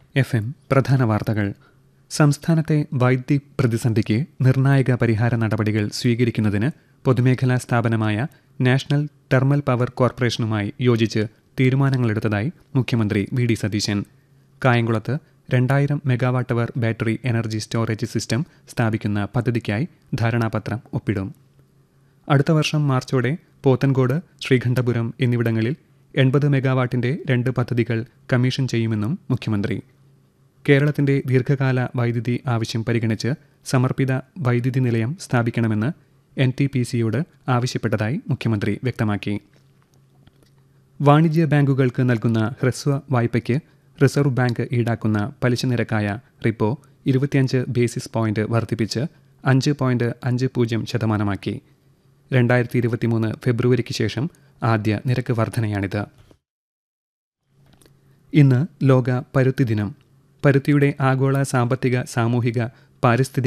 F M പ്രധാന വാർത്തകൾ സംസ്ഥാനത്തെ വൈദ്യുതി പ്രതിസന്ധിക്ക് നിർണായക പരിഹാര നടപടികൾ സ്വീകരിക്കുന്നതിന് പൊതുമേഖലാ സ്ഥാപനമായ നാഷണൽ തെർമൽ പവർ കോർപ്പറേഷനുമായി യോജിച്ച് തീരുമാനങ്ങളെടുത്തതായി മുഖ്യമന്ത്രി വി ഡി സതീശൻ കായംകുളത്ത് രണ്ടായിരം megawatt hour battery energy storage system സ്ഥാപിക്കുന്ന പദ്ധതിക്കായി ധാരണാപത്രം ഒപ്പിടും അടുത്ത വർഷം മാർച്ചോടെ പോത്തൻകോട് ശ്രീകണ്ഠപുരം എന്നിവിടങ്ങളിൽ എൺപത് മെഗാവാട്ടിന്റെ രണ്ട് പദ്ധതികൾ കമ്മീഷൻ ചെയ്യുമെന്നും മുഖ്യമന്ത്രി കേരളത്തിന്റെ ദീർഘകാല വൈദ്യുതി ആവശ്യം പരിഗണിച്ച് സമർപ്പിത വൈദ്യുതി നിലയം സ്ഥാപിക്കണമെന്ന് എൻ ടി പി സിയോട് ആവശ്യപ്പെട്ടതായി മുഖ്യമന്ത്രി വ്യക്തമാക്കി വാണിജ്യ ബാങ്കുകൾക്ക് നൽകുന്ന ഹ്രസ്വ വായ്പയ്ക്ക് റിസർവ് ബാങ്ക് ഈടാക്കുന്ന പലിശ നിരക്കായ റിപ്പോ ഇരുപത്തിയഞ്ച് ബേസിസ് പോയിന്റ് വർദ്ധിപ്പിച്ച് അഞ്ച് പോയിന്റ് അഞ്ച് പൂജ്യം ശതമാനമാക്കി രണ്ടായിരത്തി ഇരുപത്തിമൂന്ന് ഫെബ്രുവരിക്ക് ശേഷം ആദ്യ നിരക്ക് വർധനയാണിത് ഇന്ന് ലോക പരുത്തി ദിനം പരുത്തിയുടെ ആഗോള സാമ്പത്തിക സാമൂഹിക പാരിസ്ഥിതിക